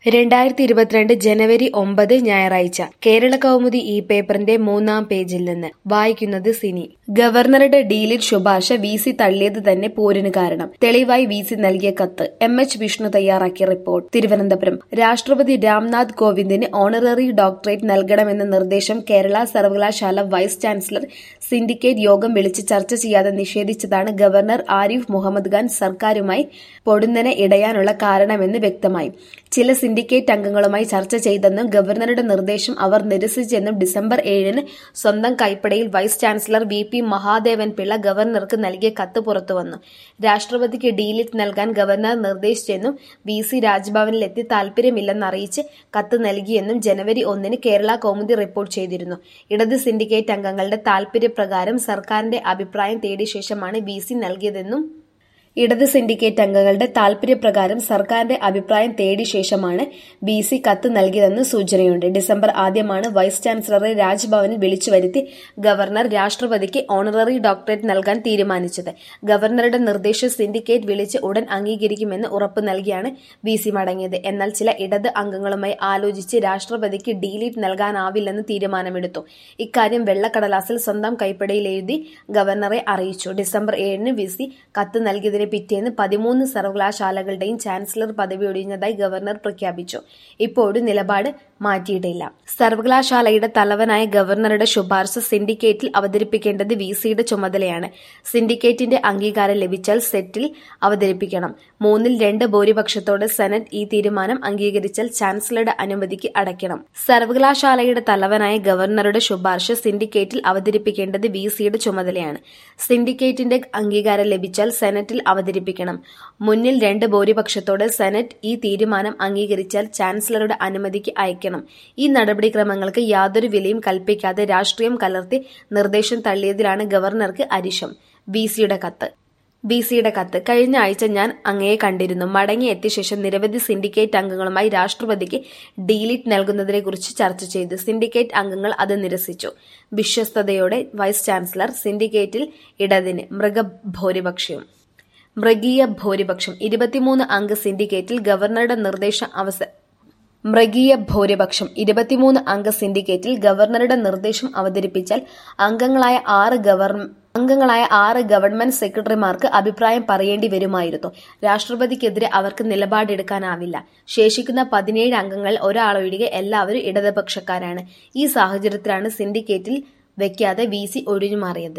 രണ്ടായിരത്തി ഇരുപത്തിരണ്ട് ജനുവരി ഒമ്പത് ഞായറാഴ്ച കേരള കൗമുദി ഈ പേപ്പറിന്റെ മൂന്നാം പേജിൽ നിന്ന് വായിക്കുന്നത് സിനി ഗവർണറുടെ ഡീലിൽ ശുപാർശ വി സി തള്ളിയത് തന്നെ പോരിന് കാരണം തെളിവായി വി സി നൽകിയ കത്ത് എം എച്ച് വിഷ്ണു തയ്യാറാക്കിയ റിപ്പോർട്ട് തിരുവനന്തപുരം രാഷ്ട്രപതി രാംനാഥ് കോവിന്ദിന് ഓണററി ഡോക്ടറേറ്റ് നൽകണമെന്ന നിർദ്ദേശം കേരള സർവകലാശാല വൈസ് ചാൻസലർ സിൻഡിക്കേറ്റ് യോഗം വിളിച്ച് ചർച്ച ചെയ്യാതെ നിഷേധിച്ചതാണ് ഗവർണർ ആരിഫ് മുഹമ്മദ് ഖാൻ സർക്കാരുമായി പൊടുന്നനെ ഇടയാനുള്ള കാരണമെന്ന് വ്യക്തമായി ചില സിൻഡിക്കേറ്റ് അംഗങ്ങളുമായി ചർച്ച ചെയ്തെന്നും ഗവർണറുടെ നിർദ്ദേശം അവർ നിരസിച്ചെന്നും ഡിസംബർ ഏഴിന് സ്വന്തം കൈപ്പടയിൽ vice chancellor V P Mahadevan Pillai ഗവർണർക്ക് നൽകിയ കത്ത് പുറത്തുവന്നു രാഷ്ട്രപതിക്ക് ഡീലിറ്റ് നൽകാൻ ഗവർണർ നിർദ്ദേശിച്ചെന്നും വി സി രാജ്ഭവനിലെത്തി താൽപര്യമില്ലെന്ന് അറിയിച്ച് കത്ത് നൽകിയെന്നും ജനുവരി ഒന്നിന് കേരള കൗമുദി റിപ്പോർട്ട് ചെയ്തിരുന്നു ഇടത് സിൻഡിക്കേറ്റ് അംഗങ്ങളുടെ താൽപര്യപ്രകാരം സർക്കാരിന്റെ അഭിപ്രായം തേടിയ ശേഷമാണ് വി സി നൽകിയതെന്നും ഇടത് സിൻഡിക്കേറ്റ് അംഗങ്ങളുടെ താൽപര്യപ്രകാരം സർക്കാരിന്റെ അഭിപ്രായം തേടിയ ശേഷമാണ് ബി സി കത്ത് നൽകിയതെന്ന് സൂചനയുണ്ട് ഡിസംബർ ആദ്യമാണ് വൈസ് ചാൻസലറെ രാജ്ഭവനിൽ വിളിച്ചു വരുത്തി ഗവർണർ രാഷ്ട്രപതിക്ക് ഓണററി ഡോക്ടറേറ്റ് നൽകാൻ തീരുമാനിച്ചത് ഗവർണറുടെ നിർദ്ദേശം സിൻഡിക്കേറ്റ് വിളിച്ച് ഉടൻ അംഗീകരിക്കുമെന്ന് ഉറപ്പ് നൽകിയാണ് ബി സി മടങ്ങിയത് എന്നാൽ ചില ഇടത് അംഗങ്ങളുമായി ആലോചിച്ച് രാഷ്ട്രപതിക്ക് ഡീലീറ്റ് നൽകാനാവില്ലെന്ന് തീരുമാനമെടുത്തു ഇക്കാര്യം വെള്ളക്കടലാസിൽ സ്വന്തം കൈപ്പടയിൽ എഴുതി ഗവർണറെ അറിയിച്ചു ഡിസംബർ ഏഴിന് വി സി കത്ത് നൽകിയതിന് പിറ്റേന്ന് പതിമൂന്ന് സർവകലാശാലകളുടെയും ചാൻസലർ പദവി ഒഴിഞ്ഞതായി ഗവർണർ പ്രഖ്യാപിച്ചു ഇപ്പോഴും നിലപാട് മാറ്റിയിട്ടില്ല സർവകലാശാലയുടെ തലവനായ ഗവർണറുടെ ശുപാർശ സിൻഡിക്കേറ്റിൽ അവതരിപ്പിക്കേണ്ടത് വി സിയുടെ ചുമതലയാണ് സിൻഡിക്കേറ്റിന്റെ അംഗീകാരം ലഭിച്ചാൽ സെറ്റിൽ അവതരിപ്പിക്കണം മൂന്നിൽ രണ്ട് ഭൂരിപക്ഷത്തോടെ സെനറ്റ് ഈ തീരുമാനം അംഗീകരിച്ചാൽ ചാൻസലറുടെ അനുമതിക്ക് അടയ്ക്കണം സർവകലാശാലയുടെ തലവനായ ഗവർണറുടെ ശുപാർശ സിൻഡിക്കേറ്റിൽ അവതരിപ്പിക്കേണ്ടത് വി സിയുടെ ചുമതലയാണ് സിൻഡിക്കേറ്റിന്റെ അംഗീകാരം ലഭിച്ചാൽ സെനറ്റിൽ അവതരിപ്പിക്കണം മുന്നിൽ രണ്ട് ഭൂരിപക്ഷത്തോടെ സെനറ്റ് ഈ തീരുമാനം അംഗീകരിച്ചാൽ ചാൻസലറുടെ അനുമതിക്ക് അയക്കണം ഈ നടപടിക്രമങ്ങൾക്ക് യാതൊരു വിലയും കൽപ്പിക്കാതെ രാഷ്ട്രീയം കലർത്തി നിർദ്ദേശം തള്ളിയതിലാണ് ഗവർണർക്ക് അരിശം വി സിയുടെ കത്ത് ബി സിയുടെ കത്ത് കഴിഞ്ഞ ആഴ്ച ഞാൻ അങ്ങയെ കണ്ടിരുന്നു മടങ്ങി എത്തിയ ശേഷം നിരവധി സിൻഡിക്കേറ്റ് അംഗങ്ങളുമായി രാഷ്ട്രപതിക്ക് ഡീലിറ്റ് നൽകുന്നതിനെക്കുറിച്ച് ചർച്ച ചെയ്തു സിൻഡിക്കേറ്റ് അംഗങ്ങൾ അത് നിരസിച്ചു വിശ്വസ്തയോടെ വൈസ് ചാൻസലർ സിൻഡിക്കേറ്റിൽ ഇടതിന് മൃഗഭൂരിപക്ഷവും മൃഗീയ ഭൂരിപക്ഷം ഇരുപത്തിമൂന്ന് അംഗ സിൻഡിക്കേറ്റിൽ ഗവർണറുടെ നിർദ്ദേശം അവസ മൃഗീയ ഭൂരിപക്ഷം ഇരുപത്തിമൂന്ന് അംഗ സിൻഡിക്കേറ്റിൽ ഗവർണറുടെ നിർദ്ദേശം അവതരിപ്പിച്ചാൽ അംഗങ്ങളായ ആറ് ഗവർ അംഗങ്ങളായ ആറ് ഗവൺമെന്റ് സെക്രട്ടറിമാർക്ക് അഭിപ്രായം പറയേണ്ടി വരുമായിരുന്നു രാഷ്ട്രപതിക്കെതിരെ അവർക്ക് നിലപാടെടുക്കാനാവില്ല ശേഷിക്കുന്ന പതിനേഴ് അംഗങ്ങൾ ഒരാളൊഴികെ എല്ലാവരും ഇടതുപക്ഷക്കാരാണ് ഈ സാഹചര്യത്തിലാണ് സിൻഡിക്കേറ്റിൽ വെക്കാതെ വി സി ഒഴിഞ്ഞുമാറിയത്